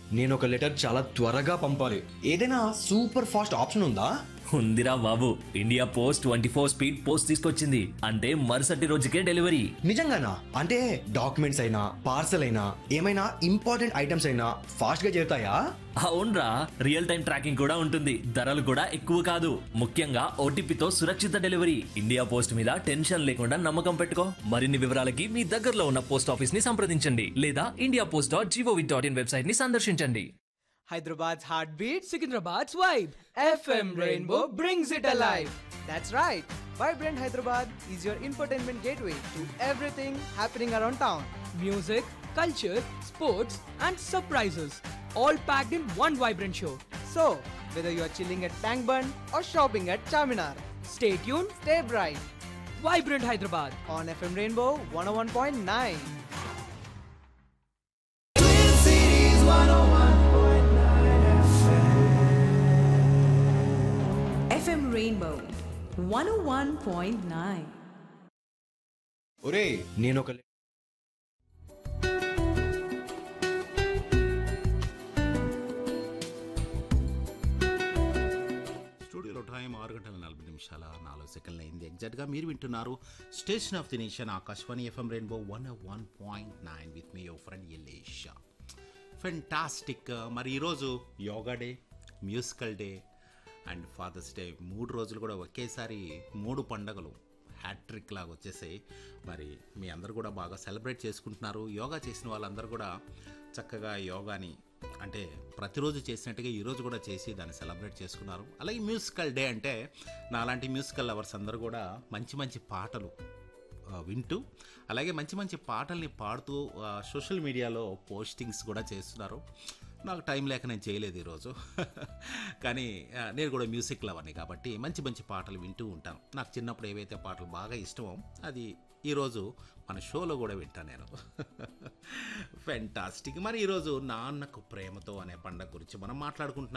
నేను ఒక లెటర్ చాలా త్వరగా పంపాలి ఏదైనా సూపర్ ఫాస్ట్ ఆప్షన్ ఉందా ఉందిరా బాబు India post twenty four speed post తీసుకొచ్చింది అంటే మరుసటి రోజుకే డెలివరీ నిజంగానా అంటే డాక్యుమెంట్స్ అయినా పార్సల్ అయినా ఏమైనా ఇంపార్టెంట్ ఐటమ్స్ అయినా ఫాస్ట్ గా చేరుతాయా అవునరా రియల్ టైం ట్రాకింగ్ కూడా ఉంటుంది ధరలు కూడా ఎక్కువ కాదు ముఖ్యంగా ఓటీపీతో సురక్షిత డెలివరీ ఇండియా పోస్ట్ మీద టెన్షన్ లేకుండా నమ్మకం పెట్టుకో మరిన్ని వివరాలకి మీ దగ్గరలో ఉన్న పోస్ట్ ఆఫీస్ ని సంప్రదించండి లేదా India post dot GOV dot in website ని సందర్శించండి Hyderabad's heartbeat, Secunderabad's vibe. FM Rainbow brings it alive. That's right. Vibrant Hyderabad is your infotainment gateway to everything happening around town. Music, culture, sports, and surprises. All packed in one vibrant show. So, whether you are chilling at Tank Bund or shopping at Charminar, stay tuned, stay bright. Vibrant Hyderabad on FM Rainbow 101.9. FM Rainbow 101.9. ఒరే నేను ఒక స్టూడియోలో time ఆరు గంటల నలభై నిమిషాల నాలుగు సెకండ్లు అయింది ఎగ్జాక్ట్గా మీరు వింటున్నారు station of the nation Akashvani FM rainbow one one point nine with me your friend Ellesh fantastic మరి ఈరోజు yoga day musical day and father's day మూడు రోజులు కూడా ఒకేసారి మూడు పండగలు హ్యాట్రిక్ లాగా వచ్చేసాయి మరి మీ అందరు కూడా బాగా సెలబ్రేట్ చేసుకుంటున్నారు యోగా చేసిన వాళ్ళందరూ కూడా చక్కగా యోగాని అంటే ప్రతిరోజు చేసినట్టుగా ఈరోజు కూడా చేసి దాన్ని సెలబ్రేట్ చేసుకున్నారు అలాగే మ్యూజికల్ డే అంటే నాలాంటి మ్యూజికల్ లవర్స్ అందరూ కూడా మంచి మంచి పాటలు ఆ, వింటూ అలాగే మంచి మంచి పాటల్ని పాడుతూ ఆ, సోషల్ మీడియాలో పోస్టింగ్స్ కూడా చేస్తున్నారు నాకు టైం లేక నేను చేయలేదు ఈరోజు కానీ ఆ, నేను కూడా మ్యూజిక్ లవర్ని కాబట్టి మంచి మంచి పాటలు వింటూ ఉంటాను నాకు చిన్నప్పుడు ఏవైతే పాటలు బాగా ఇష్టమో అది ఈరోజు మన షోలో కూడా వింటాను నేను ఫెంటాస్టిక్ మరి ఈరోజు నాన్నకు ప్రేమతో అనే పండగ గురించి మనం మాట్లాడుకుంటున్నాం